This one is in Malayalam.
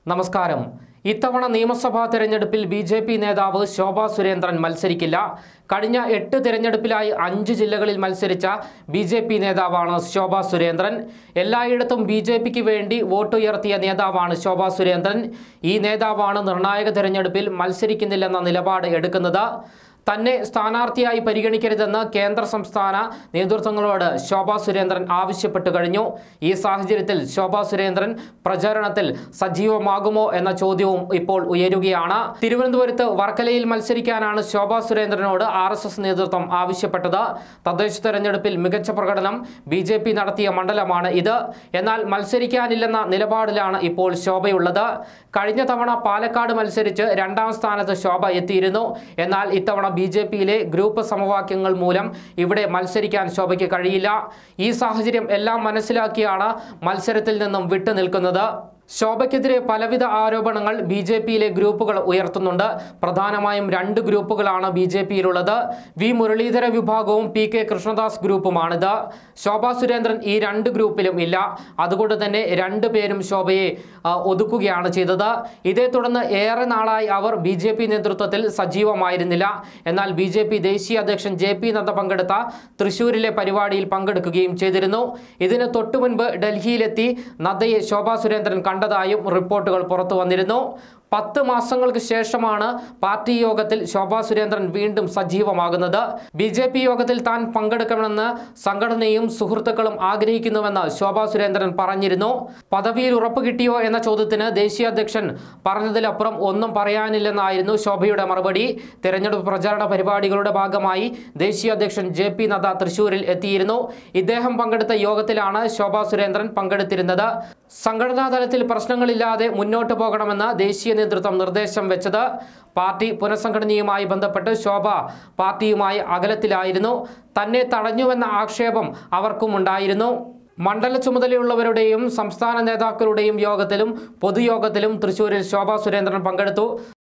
നമസ്കാരം ഇത്തവണ നിയമസഭാ തെരഞ്ഞെടുപ്പിൽ ബി ജെ പി നേതാവ് ശോഭാ സുരേന്ദ്രൻ മത്സരിക്കില്ല കഴിഞ്ഞ എട്ട് തിരഞ്ഞെടുപ്പിലായി അഞ്ച് ജില്ലകളിൽ മത്സരിച്ച ബി ജെ പി നേതാവാണ് ശോഭാ സുരേന്ദ്രൻ എല്ലായിടത്തും ബി ജെ പിക്ക് വേണ്ടി വോട്ടുയർത്തിയ നേതാവാണ് ശോഭാ സുരേന്ദ്രൻ ഈ നേതാവാണ് നിർണായക തെരഞ്ഞെടുപ്പിൽ മത്സരിക്കുന്നില്ലെന്ന നിലപാട് എടുക്കുന്നത് തന്നെ സ്ഥാനാർത്ഥിയായി പരിഗണിക്കരുതെന്ന് കേന്ദ്ര സംസ്ഥാന നേതൃത്വങ്ങളോട് ശോഭാ സുരേന്ദ്രൻ ആവശ്യപ്പെട്ടു കഴിഞ്ഞു ഈ സാഹചര്യത്തിൽ ശോഭാ സുരേന്ദ്രൻ പ്രചാരണത്തിൽ സജീവമാകുമോ എന്ന ചോദ്യവും ഇപ്പോൾ ഉയരുകയാണ് തിരുവനന്തപുരത്ത് വർക്കലയിൽ മത്സരിക്കാനാണ് ശോഭാ സുരേന്ദ്രനോട് ആർ എസ് എസ് നേതൃത്വം ആവശ്യപ്പെട്ടത് തദ്ദേശ തെരഞ്ഞെടുപ്പിൽ മികച്ച പ്രകടനം ബി ജെ പി നടത്തിയ മണ്ഡലമാണ് ഇത് എന്നാൽ മത്സരിക്കാനില്ലെന്ന നിലപാടിലാണ് ഇപ്പോൾ ശോഭയുള്ളത് കഴിഞ്ഞ തവണ പാലക്കാട് മത്സരിച്ച് രണ്ടാം സ്ഥാനത്ത് ശോഭ എത്തിയിരുന്നു എന്നാൽ ഇത്തവണ ബി ജെ പിയിലെ ഗ്രൂപ്പ് സമവാക്യങ്ങൾ മൂലം ഇവിടെ മത്സരിക്കാൻ ശോഭയ്ക്ക് കഴിയില്ല ഈ സാഹചര്യം എല്ലാം മനസ്സിലാക്കിയാണ് മത്സരത്തിൽ നിന്നും വിട്ടുനിൽക്കുന്നത് ശോഭയ്ക്കെതിരെ പലവിധ ആരോപണങ്ങൾ ബി ജെ പിയിലെ ഗ്രൂപ്പുകൾ ഉയർത്തുന്നുണ്ട് പ്രധാനമായും രണ്ട് ഗ്രൂപ്പുകളാണ് ബി ജെ പിയിലുള്ളത് വി മുരളീധര വിഭാഗവും പി കെ കൃഷ്ണദാസ് ഗ്രൂപ്പുമാണിത് ശോഭാ സുരേന്ദ്രൻ ഈ രണ്ട് ഗ്രൂപ്പിലും ഇല്ല അതുകൊണ്ട് തന്നെ രണ്ടു പേരും ശോഭയെ ആ, ഒതുക്കുകയാണ് ചെയ്തത് ഇതേ തുടർന്ന് ഏറെ നാളായി അവർ ബി ജെ പി നേതൃത്വത്തിൽ സജീവമായിരുന്നില്ല എന്നാൽ ബി ജെ പി ദേശീയ അധ്യക്ഷൻ ജെ പി നദ്ദ പങ്കെടുത്ത തൃശൂരിലെ പരിപാടിയിൽ പങ്കെടുക്കുകയും ചെയ്തിരുന്നു ഇതിന് തൊട്ടുമുൻപ് ഡൽഹിയിലെത്തി നദ്ദയെ ശോഭാ സുരേന്ദ്രൻ കണ്ടതായും റിപ്പോർട്ടുകൾ പുറത്തു വന്നിരുന്നു പത്ത് മാസങ്ങൾക്ക് ശേഷമാണ് പാർട്ടി യോഗത്തിൽ ശോഭാ സുരേന്ദ്രൻ വീണ്ടും സജീവമാകുന്നത് ബി ജെ പി യോഗത്തിൽ താൻ പങ്കെടുക്കണമെന്ന് സംഘടനയും സുഹൃത്തുക്കളും ആഗ്രഹിക്കുന്നുവെന്ന് ശോഭാ സുരേന്ദ്രൻ പറഞ്ഞിരുന്നു പദവിയിൽ ഉറപ്പ് കിട്ടിയോ എന്ന ചോദ്യത്തിന് ദേശീയ അധ്യക്ഷൻ പറഞ്ഞതിലപ്പുറം ഒന്നും പറയാനില്ലെന്നായിരുന്നു ശോഭയുടെ മറുപടി തെരഞ്ഞെടുപ്പ് പ്രചാരണ പരിപാടികളുടെ ഭാഗമായി ദേശീയ അധ്യക്ഷൻ ജെ പി നദ്ദ തൃശൂരിൽ എത്തിയിരുന്നു ഇദ്ദേഹം പങ്കെടുത്ത യോഗത്തിലാണ് ശോഭാ സുരേന്ദ്രൻ പങ്കെടുത്തിരുന്നത് സംഘടനാ തലത്തിൽ പ്രശ്നങ്ങളില്ലാതെ മുന്നോട്ട് പോകണമെന്ന് ദേശീയ നേതൃത്വം നിർദ്ദേശം വെച്ചത് പാർട്ടി പുനഃസംഘടനയുമായി ബന്ധപ്പെട്ട് ശോഭ പാർട്ടിയുമായി അകലത്തിലായിരുന്നു തന്നെ തടഞ്ഞുവെന്ന ആക്ഷേപം അവർക്കും ഉണ്ടായിരുന്നു മണ്ഡല ചുമതലയുള്ളവരുടെയും സംസ്ഥാന നേതാക്കളുടെയും യോഗത്തിലും പൊതുയോഗത്തിലും തൃശൂരിൽ ശോഭാ സുരേന്ദ്രൻ പങ്കെടുത്തു